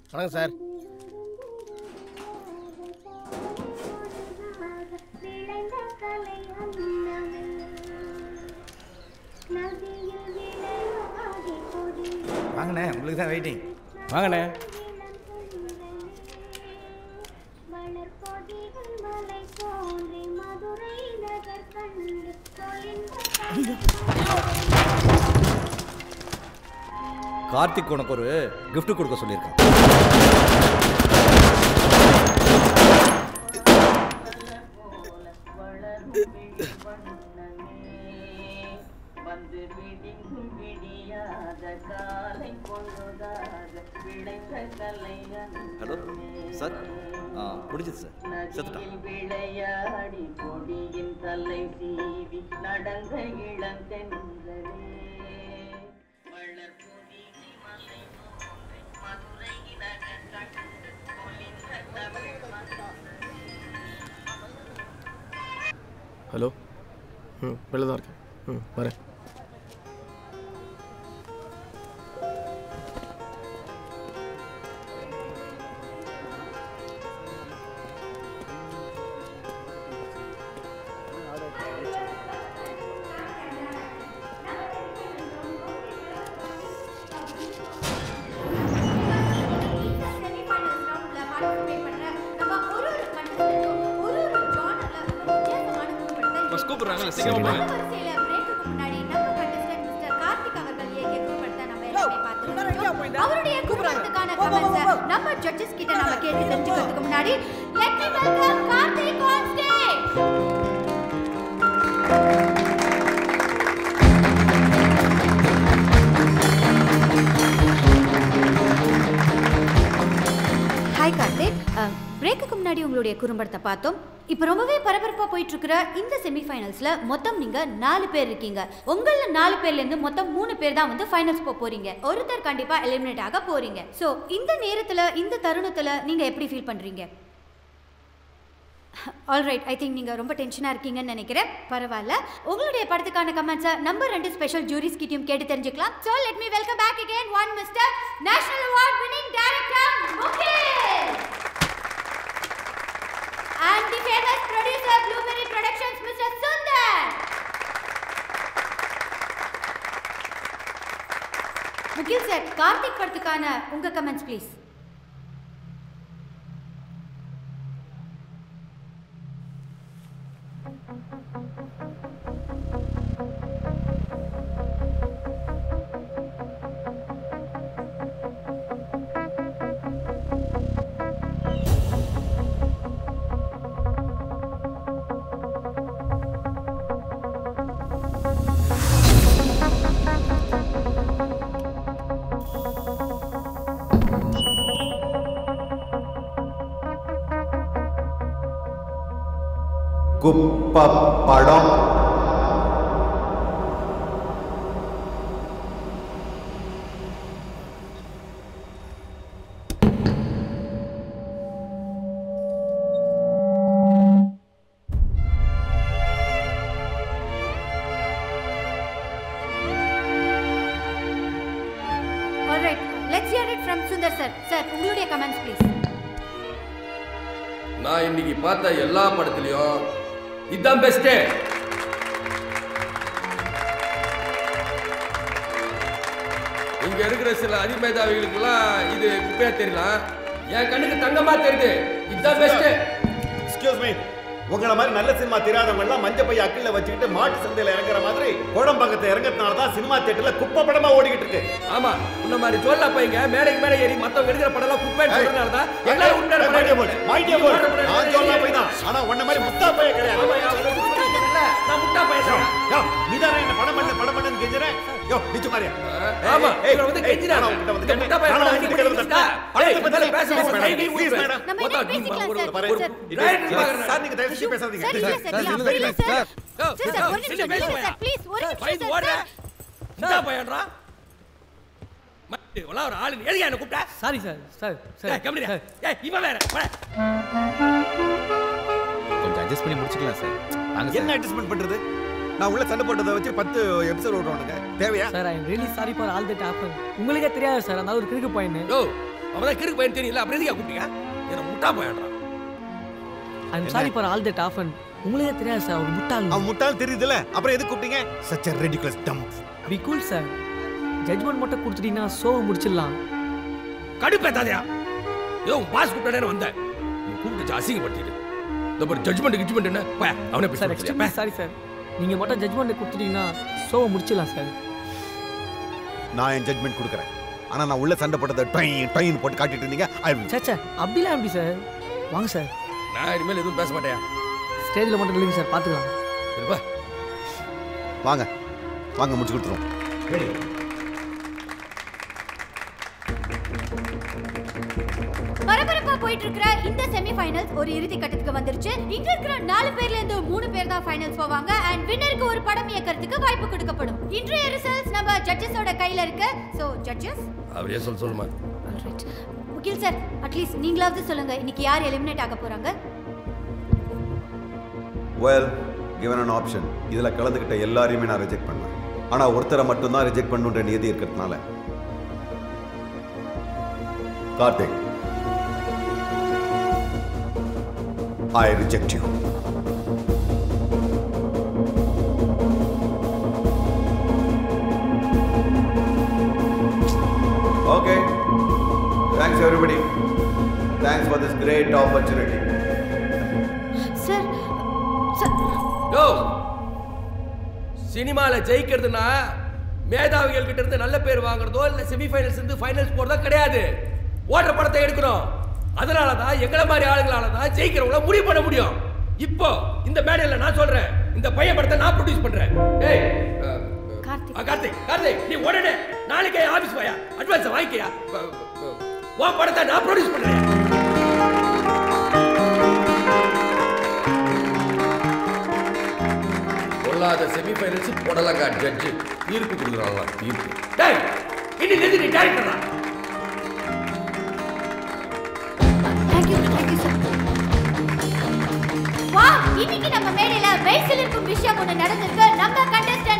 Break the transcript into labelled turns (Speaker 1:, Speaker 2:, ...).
Speaker 1: வணக்கம் சார்
Speaker 2: வாங்கண்ணே உங்களுக்கு தான் வெயிட்டிங்
Speaker 1: வாங்கண்ணே
Speaker 2: கார்த்திக் உனக்கு ஒரு gift கொடுக்க சொல்லியிருக்கான்
Speaker 3: வந்து விடிங்கும் விடியாத காலை பொழுதாக விளைந்த கலைஞன்
Speaker 2: ஹலோ சார் ஆ முடிஞ்சது சார் செத்துட்டான்
Speaker 3: நதியில் விளையாடி கொடியின் தலை சீவி நடந்த இளந்தென்றலே வளர்பொதிகை மலை போன்று மதுரை நகர் கண்டு பொலிந்த தமிழ் மகன்
Speaker 1: ஹலோ ம் வெளில தான் இருக்கேன் ம் வரேன்
Speaker 4: semi-finals roundல participate பண்ற நம்ம ஒரு ஒரு contestant-ம் ஒரு ஒரு genre-ல ஒரு வித்தியாசமான குறும்படத்தை
Speaker 5: பஸ் கூப்பிடுறாங்கல்ல சீக்கிரமா
Speaker 4: அந்த
Speaker 5: போங்க
Speaker 4: வரிசையில break-க்கு முன்னாடி நம்ம contestant Mr. கார்த்திக் அவர்கள் இயக்கிய குறும்படத்தை நம்ம எல்லாருமே பார்த்திருக்கோம். அவருடைய குறும்படத்துக்கான comments-அ நம்ம judges கிட்ட நாம கேட்டு தெரிஞ்சுக்கிறதுக்கு முன்னாடி let me welcome Karthik on stage. Hi Karthik பிரேக்குக்கு முன்னாடி உங்களுடைய குறும்படத்தை பார்த்தோம் இப்போ ரொம்பவே பரபரப்பாக போயிட்டு இருக்கிற இந்த செமிஃபைனல்ஸில் மொத்தம் நீங்கள் நாலு பேர் இருக்கீங்க உங்களில் நாலு பேர்லேருந்து மொத்தம் மூணு பேர் தான் வந்து ஃபைனல்ஸ் போக போறீங்க ஒருத்தர் கண்டிப்பாக எலிமினேட் ஆக போறீங்க ஸோ இந்த நேரத்தில் இந்த தருணத்தில் நீங்கள் எப்படி ஃபீல் பண்ணுறீங்க ஆல்ரைட் ஐ திங்க் நீங்கள் ரொம்ப டென்ஷனாக இருக்கீங்கன்னு நினைக்கிறேன் பரவாயில்ல உங்களுடைய படத்துக்கான கமெண்ட்ஸை நம்பர் ரெண்டு ஸ்பெஷல் ஜூரிஸ் கிட்டயும் கேட்டு தெரிஞ்சுக்கலாம் so let me welcome back again one mister national award winning director Mukesh and the famous producer Blueberry Productions Mr. Sundar. Mugil sir Karthik படத்துக்கான உங்க கமெண்ட்ஸ் ப்ளீஸ்
Speaker 6: குப்ப படம்
Speaker 4: alright let's hear it from Sundar sir sir உங்களுடைய comments please
Speaker 5: நான் இன்னைக்கு பார்த்த எல்லா படத்துலயும் இதுதான் பெஸ்ட்டு இங்க இருக்கிற சில அதிமேதாவிகளுக்கெல்லாம் இது குப்பையா தெரியலாம் என் கண்ணுக்கு தங்கமா தெரியுது இதுதான் பெஸ்ட்டு
Speaker 6: எக்ஸ்கியூஸ் மீ உங்களை மாதிரி நல்ல சினிமா தெரியாதவங்க எல்லாம் மஞ்ச பைய அக்கில வச்சுக்கிட்டு மாட்டு சந்தையில இறங்குற மாதிரி கோடம்பாக்கத்தை இறங்குறதுனால தான் சினிமா தியேட்டர்ல குப்பை படமா ஓடிக்கிட்டு இருக்கு
Speaker 5: ஆமா உன்ன மாதிரி ஜோல்லா பையங்க மேடைக்கு மேடை ஏறி மத்தவங்க எடுக்கிற படம் எல்லாம் குப்பைன்னு சொல்றதுனால தான் எல்லாரும் உண்மையான படம்
Speaker 6: மைடியா போல் மைடியா போல்
Speaker 5: நீ
Speaker 6: நான்
Speaker 5: ஓடுற
Speaker 6: சொல்ல
Speaker 5: படம்
Speaker 6: போய் தான் ஆனா உன்ன மாதிரி முத்தா பைய கிடையாது
Speaker 5: ஆமாய்யா, உன்னை குப்பை இல்ல, நான் முட்டா பையன்
Speaker 6: யோ நீதானே என்ன படம் பண்ணு படம் பண்ணுன்னு கெஞ்சுறேன் யோ நிச்சு பாரு
Speaker 5: ஆமா இவரை வந்து கெஞ்சினாங்க இந்த முட்டா பையன் படம் அடி பண்ணி வச்சுட்டா ஏய் பத்தி பேச பேச கை கை
Speaker 6: ப்ளீஸ்
Speaker 5: ஊத்துவேன்.
Speaker 6: மேடம்
Speaker 4: நம்ம
Speaker 5: மொத்தம்
Speaker 4: என்ன பேசிக்கலாம்
Speaker 5: ஒரு-
Speaker 4: சார்
Speaker 5: ஒரு-
Speaker 4: சார்
Speaker 5: Director பார்க்கறேன்.
Speaker 6: சார் நீங்க தயவு செஞ்சு பேசாதீங்க
Speaker 4: சார் இல்ல சார் இல்ல அப்படி இல்ல சார் சார் சார் ஒரு நிமிஷம் இல்ல சார் ப்ளீஸ் ஒரு
Speaker 5: பயந்து
Speaker 4: நிமிஷம்
Speaker 5: ஓடுற.
Speaker 4: சார்
Speaker 5: முட்டா பையன்றா இவெல்லாம் ஒரு ஆளு எதுக்கு என்ன கூப்பிட்ட
Speaker 7: சாரி சார் சார்
Speaker 5: ஏய், கம்முனியா. ஏய், இவன் வேற போடா.
Speaker 2: கொஞ்சம் அட்ஜஸ்ட் பண்ணி முடிச்சுக்கலாம் சார் வாங்க
Speaker 6: என்ன அட்ஜஸ்ட்மெண்ட் பண்றது நான் உள்ள சண்டை போட்டதை வச்சு பத்து எபிசோட் ஓடுவானுங்க தேவையா
Speaker 7: sir I am really sorry for all that happen உங்களுக்கே தெரியாது சார் அந்த ஒரு கிறுக்கு பாயிண்ட்
Speaker 5: யோ அவன் தான் கிறுக்கு பையன் தெரியல அப்புறம் எதுக்கா கூப்பிட்டீங்க என்ன முட்டா போயாடுறான்
Speaker 7: I'm sorry for all that happen உங்களுக்கே தெரியாது சார் அவர் முட்டாள்
Speaker 6: அவன் முட்டாள் தெரியுதுல அப்புறம் எதுக்கு கூப்பிட்டீங்க such a ridiculous dumb
Speaker 7: be cool sir judgement மட்டும் கொடுத்துட்டீங்கன்னா ஷோவை முடிச்சிடலாம்
Speaker 5: கடுப்பேத்தாதயா ஏதோ உன் பாஸ் கூப்பிட்டே வந்தேன் நீ கூப்பிட்டு அசிங்கப்படுத்திட்டு இந்த ஒரு ஜட்மெண்ட் கிட்மெண்ட் என்ன போய் அவனே
Speaker 7: சார்
Speaker 5: பேச
Speaker 7: எக்ஸ்ட்ரீம்லி சாரி சார் நீங்க மட்டும் ஜட்மெண்ட் கொடுத்துட்டீங்கன்னா ஷோவை முடிச்சிடலாம் சார்
Speaker 6: நான் என் ஜட்மெண்ட் கொடுக்குறேன் ஆனா நான் உள்ள சண்டை போட்டதை டொயின் டொயின் போட்டு காட்டிட்டு இருந்தீங்க ஐ will
Speaker 7: சேச்சா அப்படிலாம் எப்படி சார் வாங்க சார்
Speaker 5: நான் இனிமேல் எதுவும் பேச மாட்டேன்
Speaker 7: ஸ்டேஜில் மட்டும் இல்லைங்க சார் பார்த்துக்கலாம்
Speaker 5: சரிப்பா
Speaker 6: வாங்க வாங்க முடிச்சு கொடுத்துருவோம்
Speaker 4: பரபரப்பா போயிட்டு இருக்கிற இந்த செமி ஃபைனல்ஸ் ஒரு இறுதி கட்டத்துக்கு வந்துருச்சு இங்க இருக்கிற நாலு பேர்ல இருந்து மூணு பேர் தான் ஃபைனல்ஸ் போவாங்க அண்ட் வின்னருக்கு ஒரு படம் இயக்கிறதுக்கு வாய்ப்பு கொடுக்கப்படும் இன்றைய ரிசல்ட்ஸ் நம்ம ஜட்ஜஸோட கையில இருக்கு சோ ஜட்ஜஸ்
Speaker 5: அவரே சொல்ல சொல்லுமா
Speaker 4: ஆல்ரைட் முகில் சார் அட்லீஸ்ட் நீங்களாவது சொல்லுங்க இன்னைக்கு யார் எலிமினேட் ஆக போறாங்க
Speaker 6: வெல் given an ஆப்ஷன் இதில் கலந்துக்கிட்ட எல்லாரையுமே நான் ரிஜெக்ட் பண்ணேன் ஆனால் ஒருத்தரை மட்டும்தான் ரிஜெக்ட் பண்ணுன்ற நியதி இருக்கிறதுனால Karthik I reject you okay thanks everybody thanks for this great opportunity
Speaker 4: sir sir
Speaker 5: yo சினிமால ஜெயிக்கிறதுனா மேதாவிகள் கிட்ட இருந்து நல்ல பேர் வாங்குறதோ இல்ல செமிஃபைனல்ஸ் இருந்து ஃபைனல்ஸ் போறதோ கிடையாது ஓடுற படத்தை எடுக்கணும் அதனால தான் எங்களை மாதிரி ஆளுங்களால தான் ஜெயிக்கிறவங்கள முடிவு பண்ண முடியும் இப்போ இந்த மேடையில் நான் சொல்றேன் இந்த பையன் படத்தை நான் ப்ரொடியூஸ் பண்றேன் ஏய் அஹ்,
Speaker 4: கார்த்திக்
Speaker 5: அஹ், கார்த்திக் கார்த்திக் நீ உடனே நாளைக்கே ஆபீஸ் போயா அட்வான்ஸ் வாங்கிக்கயா அஹ், அஹ், உன் படத்தை நான் ப்ரொடியூஸ் பண்றேன் பொல்லாத செமிஃபைனல்ஸ் புடலங்கா ஜட்ஜு தீர்ப்பு கொடுக்குறாங்களா தீர்ப்பு டேய் இன்னைக்கு எது நீ டேரக்டரா
Speaker 4: தேங்க்யூ தேங்க்யூ சார் வா இன்னைக்கு நம்ம மேடையில வயசில் இருக்கும் விஷயம் ஒண்ணு நடந்திருக்கு நம்ம கண்டஸ்டன்ட்